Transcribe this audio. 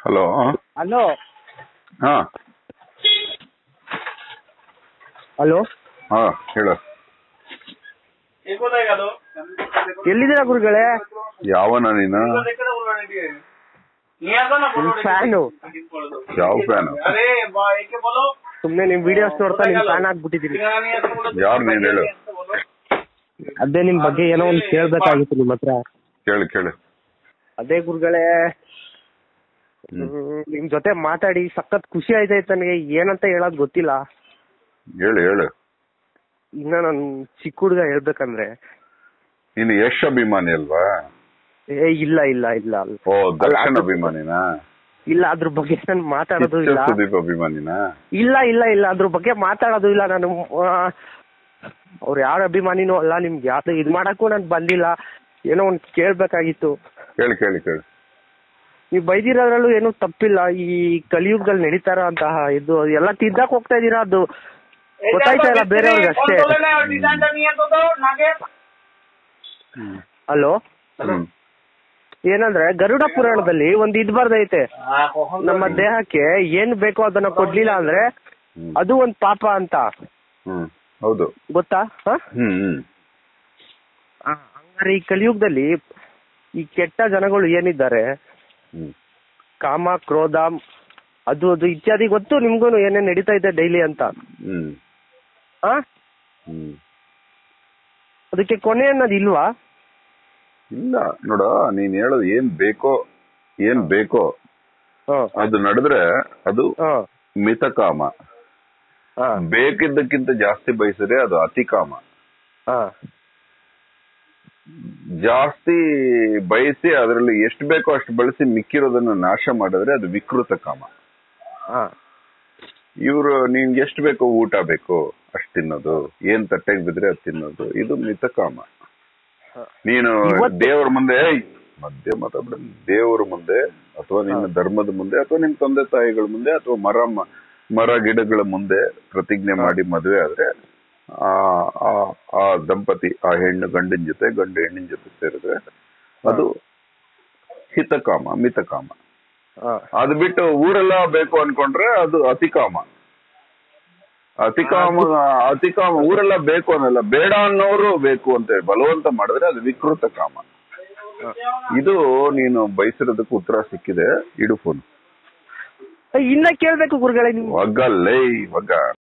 Hello hello ಹಾ hello ಹಾ ಹೇಳು ಎಲ್ಲಿದ್ದೀರಾ ಗುರುಗಳೇ ಯಾವನ ನೀನು ಫ್ಯಾನು ಯಾವ ಫ್ಯಾನು ಸುಮ್ನೆ ನಿಮ್ ವಿಡಿಯೋಸ್ ನೋಡ್ತಾ ನಿಮ್ ಫ್ಯಾನ್ ಆಗ್ಬಿಟ್ಟಿದೀನಿ ಯಾರು ನೀನ್ ಹೇಳು ಅದೇ ನಿಮ್ ಬಗ್ಗೆ ಏನೋ ಒಂದ್ ಕೇಳ್ಬೇಕಾಗಿತ್ತು ನಿಮ್ ಹತ್ರ ಕೇಳು ಕೇಳು ಅದೇ ಗುರುಗಳೇ ಹ್ಮ್. ಹ್ಮ್, ನಿಮ್ ಜೊತೆ ಮಾತಾಡಿ ಸಖತ್ ಖುಷಿ ಆಯ್ತಾಯ್ತು ನನಗೆ ಏನಂತ ಹೇಳೋದ್ ಗೊತ್ತಿಲ್ಲ ಹೇಳು ಹೇಳು ಇನ್ನ ನನ್ ಚಿಕ್ಕ ಹುಡುಗ ಹೇಳ್ಬೇಕಂದ್ರೆ ನೀನು ಯಶ್ ಅಭಿಮಾನಿ ಅಲ್ವಾ ಏ ಇಲ್ಲ ಇಲ್ಲ ಇಲ್ಲ ಅಲ್ಲ ಓ ದರ್ಶನ್ ಅಲ್ಲ, ಅದು- ಅಭಿಮಾನಿನಾ ಇಲ್ಲ ಅದ್ರ ಬಗ್ಗೆ ನಾನು ಮಾತಾಡೋದು ಕಿಚ್ಚ ಇಲ್ಲ ಸುದೀಪ್ ಅಭಿಮಾನಿನಾ ಇಲ್ಲ ಇಲ್ಲ ಇಲ್ಲ ಅದ್ರ ಬಗ್ಗೆ ಮಾತಾಡೋದು ಇಲ್ಲ ನಾನು ಅವ್ರು ಯಾರ ಅಭಿಮಾನಿನೂ ಅಲ್ಲ ನಿಮ್ಗೆ ಯಾವ್ದು ಇದ್ ಮಾಡಕ್ಕೂ ನಾನು ಬಂದಿಲ್ಲ ಏನೋ ಒಂದ್ ಕೇಳ್ಬೇಕಾಗಿತ್ತು ಕೇಳು ಕೇಳಿ ಕೇಳು ನೀವು ಬೈದಿರೋದ್ರಲ್ಲೂ ಏನೂ ತಪ್ಪಿಲ್ಲ ಈ ಕಲಿಯುಗದಲ್ಲಿ ನಡೀತಾ ಇರೋಂತಹ ಇದು ಎಲ್ಲ ತಿದ್ದಕ್ ಹೋಗ್ತಾ ಇದೀರಾ ಅದು ಗೊತ್ತಾಯ್ತಾ ಇಲ್ಲ ಬೇರೆಯವ್ರಿಗೆ ಅಷ್ಟೇ ಹಲೋ ಹ್ಮ್ ಏನಂದ್ರೆ ಗರುಡ ಪುರಾಣದಲ್ಲಿ ಒಂದ್ ಇದ್ ಬರ್ದೈತೆ ನಮ್ಮ ದೇಹಕ್ಕೆ ಏನ್ ಬೇಕೋ ಅದನ್ನ ಕೊಡ್ಲಿಲ್ಲ ಅಂದ್ರೆ ಹ್ಮ್. ಅದು ಒಂದ್ ಪಾಪ ಅಂತ ಹ್ಮ್ ಹೌದು ಗೊತ್ತಾ ಹ? ಹ್ಮ್ ಹ್ಮ್ ಆ, ಹಂಗಾರೆ ಈ ಕಲಿಯುಗದಲ್ಲಿ ಈ ಕೆಟ್ಟ ಜನಗಳು ಏನಿದ್ದಾರೆ ಹ್ಮ್ ಕಾಮ ಕ್ರೋಧ ಅದು ಅದು ಇತ್ಯಾದಿ ಗೊತ್ತು ನಿಮ್ಗೂ ಏನೇನ್ ನಡೀತಾ ಇದೆ ಡೈಲಿ ಅಂತ ಹ್ಮ್ ಆ ಹ್ಮ್ ಅದಕ್ಕೆ ಕೊನೆ ಅನ್ನೋದು ಇಲ್ವಾ ಇಲ್ಲ ನೋಡ ನೀನ್ ಹೇಳೋದು ಏನ್ ಬೇಕೋ ಏನ್ ಬೇಕೋ ಹ, ಅದು ನಡೆದ್ರೆ ಅದು ಹ, ಮಿತಕಾಮ ಹ, ಬೇಕಿದ್ದಕ್ಕಿಂತ ಜಾಸ್ತಿ ಬಯಸಿದ್ರೆ ಅದು ಅತಿಕಾಮ ಹ, ಜಾಸ್ತಿ ಬಯಸಿ ಅದರಲ್ಲಿ ಎಷ್ಟು ಬೇಕೋ ಅಷ್ಟು ಬಳಸಿ ಮಿಕ್ಕಿರೋದನ್ನ ನಾಶ ಮಾಡಿದ್ರೆ ಅದು ವಿಕೃತ ಕಾಮ ಹ. ಇವರು ನಿನ್ಗೆ ಎಷ್ಟು ಬೇಕೋ ಊಟ ಬೇಕು ಅಷ್ಟು ತಿನ್ನೋದು ಏನ್ ತಟ್ಟೆಗೆ ಬಿದ್ರೆ ಅದು ತಿನ್ನೋದು ಇದು ಮಿತಕಾಮ ನೀನು ಇವತ್ತು- ದೇವರ ಮುಂದೆ ಏಯ್, ಮಧ್ಯ ಮಾತಾಡ ದೇವರ ಮುಂದೆ ಅಥವಾ ನಿನ್ನ ಧರ್ಮದ ಮುಂದೆ ಅಥವಾ ನಿನ್ನ ತಂದೆ ತಾಯಿಗಳ ಮುಂದೆ ಅಥವಾ ಮರ ಮ- ಮರ ಗಿಡಗಳ ಮುಂದೆ ಪ್ರತಿಜ್ಞೆ ಮಾಡಿ ಮದುವೆ ಆದ್ರೆ ಆ ಆ- ಆ ದಂಪತಿ ಆ ಹೆಣ್ಣು ಗಂಡಿನ ಜೊತೆ ಗಂಡು ಹೆಣ್ಣಿನ ಜೊತೆ ಸೇರಿದ್ರೆ ಅದು ಹಿತಕಾಮ ಮಿತಕಾಮ ಹ. ಅದು ಬಿಟ್ಟು ಊರೆಲ್ಲ ಬೇಕು ಅನ್ಕೊಂಡ್ರೆ ಅದು ಅತಿಕಾಮ ಅತಿಕಾಮ ಅತಿಕಾಮ ಊರೆಲ್ಲ ಬೇಕು ಅನ್ನಲ್ಲ ಬೇಡ ಅನ್ನೋರು ಬೇಕು ಅಂತ ಹೇಳಿ ಬಲವಂತ ಮಾಡಿದ್ರೆ ಅದು ವಿಕೃತ ಕಾಮ ಇದು ನೀನು ಬಯಸಿರೋದಕ್ಕೆ ಉತ್ತರ ಸಿಕ್ಕಿದೆ ಇಡು ಫೋನ್ ಇನ್ನ ಕೇಳ್ಬೇಕು ಗುರುಗಳೇ ನಿಮ್ ಒಗ್ಗಲ್ಲೇ ಒಗ್ಗ